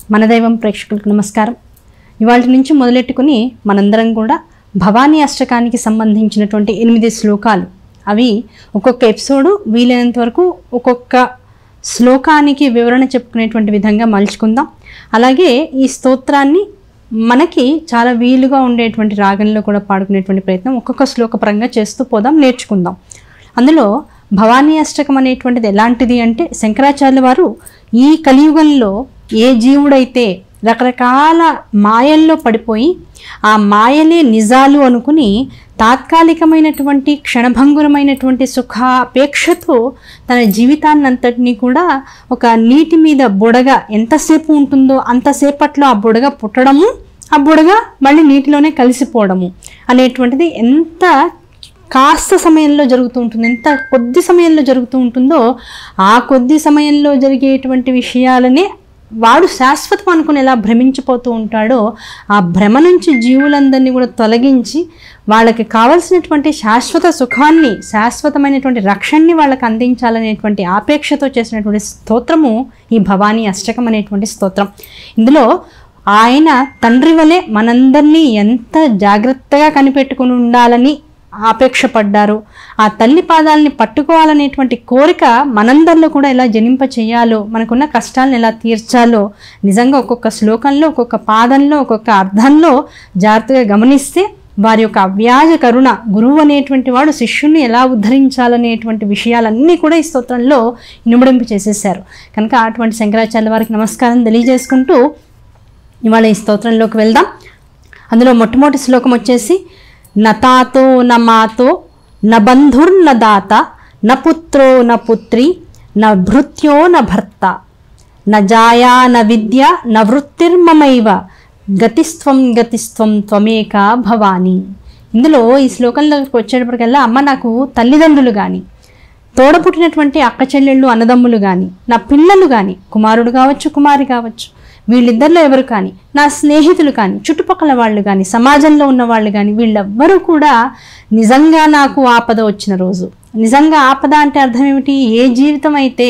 మన దైవం ప్రేక్షకులకు నమస్కారం ఇవాళ నుంచి మొదలెట్టుకుని మనందరం కూడా భవానీ అష్టకానికి సంబంధించినటువంటి ఎనిమిది శ్లోకాలు అవి ఒక్కొక్క ఎపిసోడు వీలైనంత వరకు ఒక్కొక్క శ్లోకానికి వివరణ చెప్పుకునేటువంటి విధంగా మలుచుకుందాం అలాగే ఈ స్తోత్రాన్ని మనకి చాలా వీలుగా ఉండేటువంటి రాగంలో కూడా పాడుకునేటువంటి ప్రయత్నం ఒక్కొక్క శ్లోకపరంగా చేస్తూ పోదాం నేర్చుకుందాం అందులో భవానీ అష్టకం అనేటువంటిది ఎలాంటిది అంటే శంకరాచార్యుల వారు ఈ కలియుగంలో ఏ జీవుడైతే రకరకాల మాయల్లో పడిపోయి ఆ మాయలే నిజాలు అనుకుని తాత్కాలికమైనటువంటి క్షణభంగురమైనటువంటి సుఖాపేక్షతో తన జీవితాన్నంతటినీ కూడా ఒక నీటి మీద బుడగ ఎంతసేపు ఉంటుందో అంతసేపట్లో ఆ బుడగ పుట్టడము ఆ బుడగ మళ్ళీ నీటిలోనే కలిసిపోవడము అనేటువంటిది ఎంత కాస్త సమయంలో జరుగుతూ ఉంటుంది ఎంత కొద్ది సమయంలో జరుగుతూ ఉంటుందో ఆ కొద్ది సమయంలో జరిగేటువంటి విషయాలనే వాడు శాశ్వతం అనుకుని ఎలా భ్రమించిపోతూ ఉంటాడో ఆ భ్రమ నుంచి జీవులందరినీ కూడా తొలగించి వాళ్ళకి కావలసినటువంటి శాశ్వత సుఖాన్ని శాశ్వతమైనటువంటి రక్షణని వాళ్ళకి అందించాలనేటువంటి ఆపేక్షతో చేసినటువంటి స్తోత్రము ఈ భవానీ అష్టకం అనేటువంటి స్తోత్రం ఇందులో ఆయన తండ్రి వలె మనందరినీ ఎంత జాగ్రత్తగా కనిపెట్టుకుని ఉండాలని ఆపేక్ష పడ్డారు ఆ తల్లి పాదాలని పట్టుకోవాలనేటువంటి కోరిక మనందరిలో కూడా ఎలా జనింప చేయాలో మనకున్న కష్టాలను ఎలా తీర్చాలో నిజంగా ఒక్కొక్క శ్లోకంలో ఒక్కొక్క పాదంలో ఒక్కొక్క అర్థంలో జాగ్రత్తగా గమనిస్తే వారి యొక్క అవ్యాజ కరుణ గురువు అనేటువంటి వాడు శిష్యుణ్ణి ఎలా ఉద్ధరించాలనేటువంటి విషయాలన్నీ కూడా ఈ స్తోత్రంలో ఇనుమడింపు చేసేసారు కనుక అటువంటి శంకరాచార్య వారికి నమస్కారం తెలియజేసుకుంటూ ఇవాళ ఈ స్తోత్రంలోకి వెళ్దాం అందులో మొట్టమొదటి శ్లోకం వచ్చేసి నతాతో న మాతో న బంధుర్న దాత న పుత్రో న పుత్రి న భృత్యో న భర్త న జాయా న విద్య న వృత్తిర్మమైవ గతిస్త్వం గతిస్త్వం త్వమేక భవాని ఇందులో ఈ శ్లోకంలోకి వచ్చేటప్పటికల్లా అమ్మ నాకు తల్లిదండ్రులు కానీ తోడపుట్టినటువంటి అక్క చెల్లెళ్ళు అన్నదమ్ములు కానీ నా పిల్లలు కానీ కుమారుడు కావచ్చు కుమారి కావచ్చు వీళ్ళిద్దరిలో ఎవరు కానీ నా స్నేహితులు కానీ చుట్టుపక్కల వాళ్ళు కానీ సమాజంలో ఉన్న వాళ్ళు కానీ వీళ్ళెవ్వరూ కూడా నిజంగా నాకు ఆపద వచ్చిన రోజు నిజంగా ఆపద అంటే అర్థం ఏమిటి ఏ జీవితం అయితే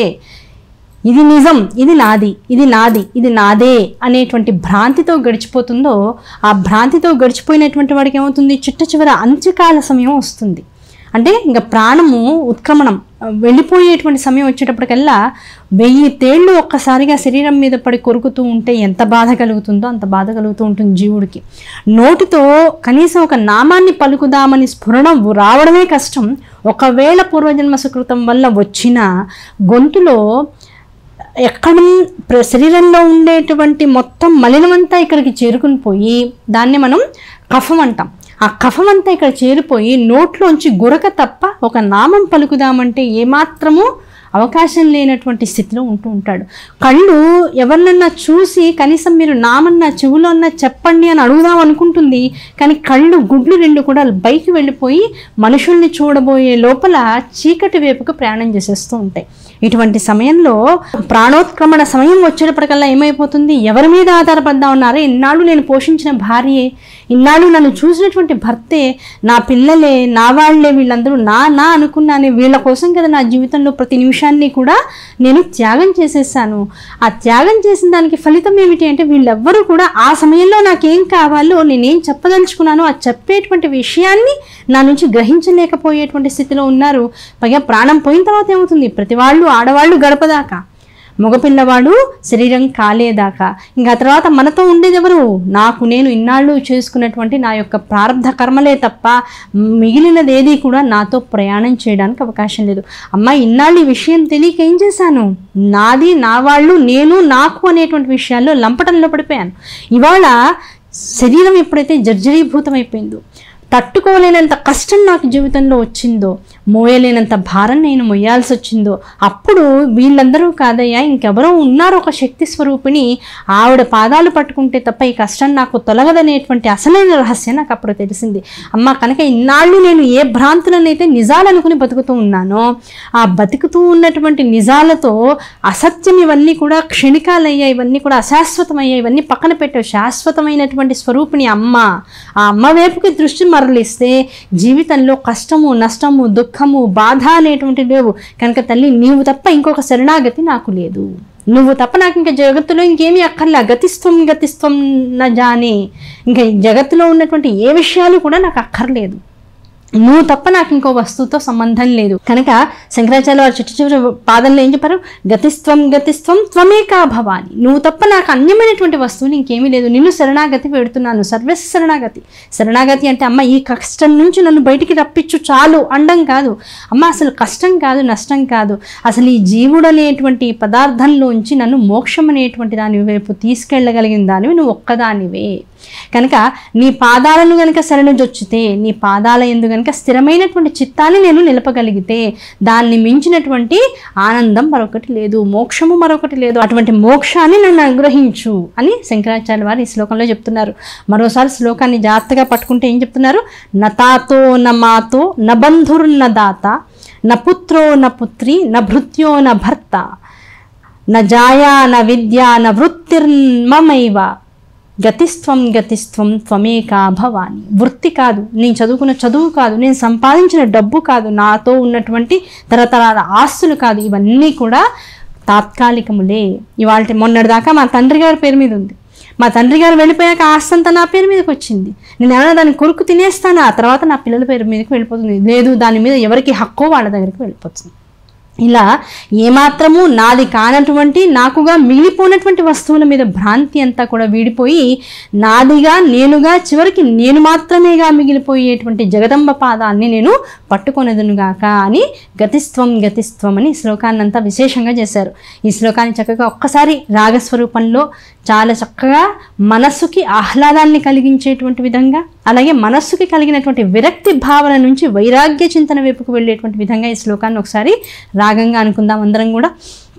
ఇది నిజం ఇది నాది ఇది నాది ఇది నాదే అనేటువంటి భ్రాంతితో గడిచిపోతుందో ఆ భ్రాంతితో గడిచిపోయినటువంటి వాడికి ఏమవుతుంది చిట్ట చివర అంత్యకాల సమయం వస్తుంది అంటే ఇంకా ప్రాణము ఉత్క్రమణం వెళ్ళిపోయేటువంటి సమయం వచ్చేటప్పటికల్లా వెయ్యి తేళ్ళు ఒక్కసారిగా శరీరం మీద పడి కొరుకుతూ ఉంటే ఎంత బాధ కలుగుతుందో అంత బాధ కలుగుతూ ఉంటుంది జీవుడికి నోటితో కనీసం ఒక నామాన్ని పలుకుదామని స్ఫురణ రావడమే కష్టం ఒకవేళ పూర్వజన్మ సుకృతం వల్ల వచ్చిన గొంతులో ఎక్కడ ప్ర- శరీరంలో ఉండేటువంటి మొత్తం మలినమంతా ఇక్కడికి చేరుకుని పోయి దాన్ని మనం కఫం అంటాం ఆ కఫం అంతా ఇక్కడ చేరిపోయి నోట్లోంచి గురక తప్ప ఒక నామం పలుకుదామంటే ఏమాత్రము అవకాశం లేనటువంటి స్థితిలో ఉంటూ ఉంటాడు కళ్ళు ఎవరినన్నా చూసి కనీసం మీరు నామన్నా చెవులో అన్నా చెప్పండి అని అడుగుదాం అనుకుంటుంది కానీ కళ్ళు గుడ్లు రెండు కూడా బైకి వెళ్ళిపోయి మనుషుల్ని చూడబోయే లోపల చీకటి వైపుకు ప్రయాణం చేసేస్తూ ఉంటాయి ఇటువంటి సమయంలో ప్రాణోత్క్రమణ సమయం వచ్చేటప్పటికల్లా ఏమైపోతుంది ఎవరి మీద ఆధారపడ్డా ఉన్నారే ఇన్నాళ్ళు నేను పోషించిన భార్యే ఇన్నాళ్ళు నన్ను చూసినటువంటి భర్తే నా పిల్లలే నా వాళ్ళే వీళ్ళందరూ నా నా అనుకున్నానే వీళ్ళ కోసం కదా నా జీవితంలో ప్రతి నిమిషాన్ని కూడా నేను త్యాగం చేసేసాను ఆ త్యాగం చేసిన దానికి ఫలితం ఏమిటి అంటే వీళ్ళెవ్వరూ కూడా ఆ సమయంలో నాకేం కావాలో నేనేం చెప్పదలుచుకున్నానో ఆ చెప్పేటువంటి విషయాన్ని నా నుంచి గ్రహించలేకపోయేటువంటి స్థితిలో ఉన్నారు పైగా ప్రాణం పోయిన తర్వాత ఏమవుతుంది ప్రతి వాళ్ళు ఆడవాళ్ళు గడపదాకా మగపిల్లవాడు శరీరం కాలేదాకా ఇంకా ఆ తర్వాత మనతో ఉండేది ఎవరు నాకు నేను ఇన్నాళ్ళు చేసుకున్నటువంటి నా యొక్క ప్రారంధ కర్మలే తప్ప మిగిలినది ఏది కూడా నాతో ప్రయాణం చేయడానికి అవకాశం లేదు అమ్మ ఇన్నాళ్ళు ఈ విషయం తెలియక ఏం చేశాను నాది నా వాళ్ళు నేను నాకు అనేటువంటి విషయాల్లో లంపటంలో పడిపోయాను ఇవాళ శరీరం ఎప్పుడైతే జర్జరీభూతం అయిపోయిందో తట్టుకోలేనంత కష్టం నాకు జీవితంలో వచ్చిందో మోయలేనంత భారం నేను మొయ్యాల్సి వచ్చిందో అప్పుడు వీళ్ళందరూ కాదయ్యా ఇంకెవరో ఉన్నారు ఒక శక్తి స్వరూపిణి ఆవిడ పాదాలు పట్టుకుంటే తప్ప ఈ కష్టం నాకు తొలగదనేటువంటి అసలైన రహస్యం నాకు అప్పుడు తెలిసింది అమ్మ కనుక ఇన్నాళ్ళు నేను ఏ భ్రాంతులనైతే నిజాలనుకుని బతుకుతూ ఉన్నానో ఆ బతుకుతూ ఉన్నటువంటి నిజాలతో అసత్యం ఇవన్నీ కూడా క్షణికాలయ్యాయి ఇవన్నీ కూడా అశాశ్వతమయ్యాయి ఇవన్నీ పక్కన పెట్టే శాశ్వతమైనటువంటి స్వరూపిణి అమ్మ ఆ అమ్మ వైపుకి దృష్టి మరలిస్తే జీవితంలో కష్టము నష్టము దుఃఖము బాధ అనేటువంటి లేవు కనుక తల్లి నీవు తప్ప ఇంకొక శరణాగతి నాకు లేదు నువ్వు తప్ప నాకు ఇంకా జగత్తులో ఇంకేమీ అక్కర్లా గతిస్త్వం గతిస్త్వం నా జానే ఇంకా ఈ జగత్తులో ఉన్నటువంటి ఏ విషయాలు కూడా నాకు అక్కర్లేదు నువ్వు తప్ప నాకు ఇంకో వస్తువుతో సంబంధం లేదు కనుక శంకరాచార్య వారు చిట్టు చివరి పాదంలో ఏం చెప్పారు గతిస్త్వం గతిస్త్వం త్వమేకా భవాని నువ్వు తప్ప నాకు అన్యమైనటువంటి వస్తువుని ఇంకేమీ లేదు నిన్ను శరణాగతి పెడుతున్నాను సర్వస్ శరణాగతి శరణాగతి అంటే అమ్మ ఈ కష్టం నుంచి నన్ను బయటికి రప్పించు చాలు అండం కాదు అమ్మ అసలు కష్టం కాదు నష్టం కాదు అసలు ఈ జీవుడు అనేటువంటి పదార్థంలోంచి నన్ను మోక్షం అనేటువంటి దాని వైపు తీసుకెళ్ళగలిగిన దానివి నువ్వు ఒక్కదానివే కనుక నీ పాదాలను గనుక శరణుజొచ్చితే నీ పాదాల ఎందు గనుక స్థిరమైనటువంటి చిత్తాన్ని నేను నిలపగలిగితే దాన్ని మించినటువంటి ఆనందం మరొకటి లేదు మోక్షము మరొకటి లేదు అటువంటి మోక్షాన్ని నన్ను అనుగ్రహించు అని శంకరాచార్య వారు ఈ శ్లోకంలో చెప్తున్నారు మరోసారి శ్లోకాన్ని జాగ్రత్తగా పట్టుకుంటే ఏం చెప్తున్నారు నతాతో న మాతో న బంధుర్న దాత న పుత్రో న పుత్రి న భృత్యో న భర్త న జాయా న విద్య న వృత్తిర్మమైవ గతిస్త్వం గతిస్త్వం త్వమేకా భవాని వృత్తి కాదు నేను చదువుకున్న చదువు కాదు నేను సంపాదించిన డబ్బు కాదు నాతో ఉన్నటువంటి తరతరాల ఆస్తులు కాదు ఇవన్నీ కూడా తాత్కాలికములే ఇవాళ మొన్నటిదాకా మా తండ్రి గారి పేరు మీద ఉంది మా తండ్రి గారు వెళ్ళిపోయాక ఆస్తి అంతా నా పేరు మీదకి వచ్చింది నేను ఏమైనా దాన్ని కొరుకు తినేస్తాను ఆ తర్వాత నా పిల్లల పేరు మీదకి వెళ్ళిపోతుంది లేదు దాని మీద ఎవరికి హక్కో వాళ్ళ దగ్గరికి వెళ్ళిపోతుంది ఇలా ఏమాత్రము నాది కానటువంటి నాకుగా మిగిలిపోయినటువంటి వస్తువుల మీద భ్రాంతి అంతా కూడా వీడిపోయి నాదిగా నేనుగా చివరికి నేను మాత్రమేగా మిగిలిపోయేటువంటి జగదంబ పాదాన్ని నేను పట్టుకొనదునుగాక అని గతిస్త్వం గతిస్త్వం అని ఈ శ్లోకాన్ని అంతా విశేషంగా చేశారు ఈ శ్లోకాన్ని చక్కగా ఒక్కసారి రాగస్వరూపంలో చాలా చక్కగా మనస్సుకి ఆహ్లాదాన్ని కలిగించేటువంటి విధంగా అలాగే మనస్సుకి కలిగినటువంటి విరక్తి భావన నుంచి వైరాగ్య చింతన వైపుకు వెళ్ళేటువంటి విధంగా ఈ శ్లోకాన్ని ఒకసారి రాగంగా అనుకుందాం అందరం కూడా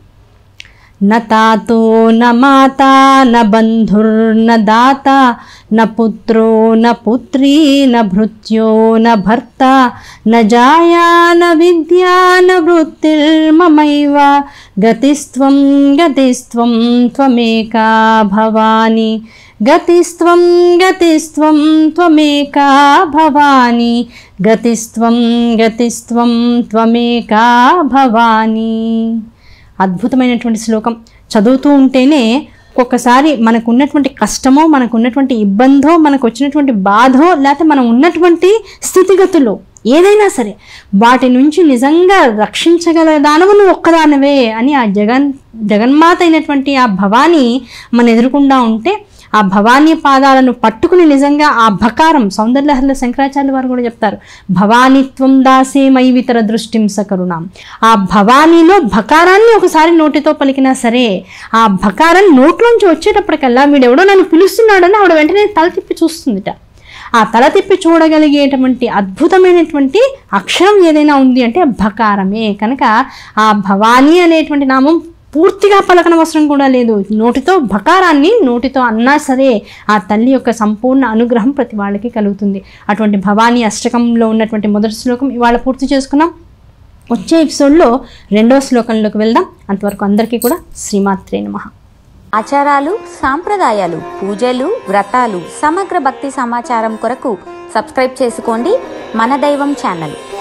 न तातो न माता न बन्धुर्न दाता न पुत्रो न पुत्री न भृत्यो न भर्ता न जाया न विद्या न वृत्तिर्ममैव गतिस्त्वं गतिस्त्वं त्वमेका भवानि गतिस्त्वं गतिस्त्वं त्वमेका भवानि गतिस्त्वं गतिस्त्वं त्वमेका भवानि అద్భుతమైనటువంటి శ్లోకం చదువుతూ ఉంటేనే ఒక్కొక్కసారి మనకు ఉన్నటువంటి కష్టమో మనకు ఉన్నటువంటి ఇబ్బందో మనకు వచ్చినటువంటి బాధో లేకపోతే మనం ఉన్నటువంటి స్థితిగతులు ఏదైనా సరే వాటి నుంచి నిజంగా రక్షించగల దానవు నువ్వు ఒక్కదానవే అని ఆ జగన్ జగన్మాత అయినటువంటి ఆ భవాని మన ఎదురుకుండా ఉంటే ఆ భవానీ పాదాలను పట్టుకుని నిజంగా ఆ భకారం సౌందర్యలహరిలో శంకరాచార్య వారు కూడా చెప్తారు భవానిత్వం దాసే మైవితర దృష్టిం సకరుణాం ఆ భవానీలో భకారాన్ని ఒకసారి నోటితో పలికినా సరే ఆ భకారం నోట్లోంచి వచ్చేటప్పటికల్లా వీడెవడో నన్ను పిలుస్తున్నాడని ఆవిడ వెంటనే తల తిప్పి చూస్తుందిట ఆ తల తిప్పి చూడగలిగేటువంటి అద్భుతమైనటువంటి అక్షరం ఏదైనా ఉంది అంటే భకారమే కనుక ఆ భవానీ అనేటువంటి నామం పూర్తిగా పలకన అవసరం కూడా లేదు నోటితో భకారాన్ని నోటితో అన్నా సరే ఆ తల్లి యొక్క సంపూర్ణ అనుగ్రహం ప్రతి వాళ్ళకి కలుగుతుంది అటువంటి భవానీ అష్టకంలో ఉన్నటువంటి మొదటి శ్లోకం ఇవాళ పూర్తి చేసుకున్నాం వచ్చే ఎపిసోడ్లో రెండో శ్లోకంలోకి వెళ్దాం అంతవరకు అందరికీ కూడా శ్రీమాత్రే నమః ఆచారాలు సాంప్రదాయాలు పూజలు వ్రతాలు సమగ్ర భక్తి సమాచారం కొరకు సబ్స్క్రైబ్ చేసుకోండి మన దైవం ఛానల్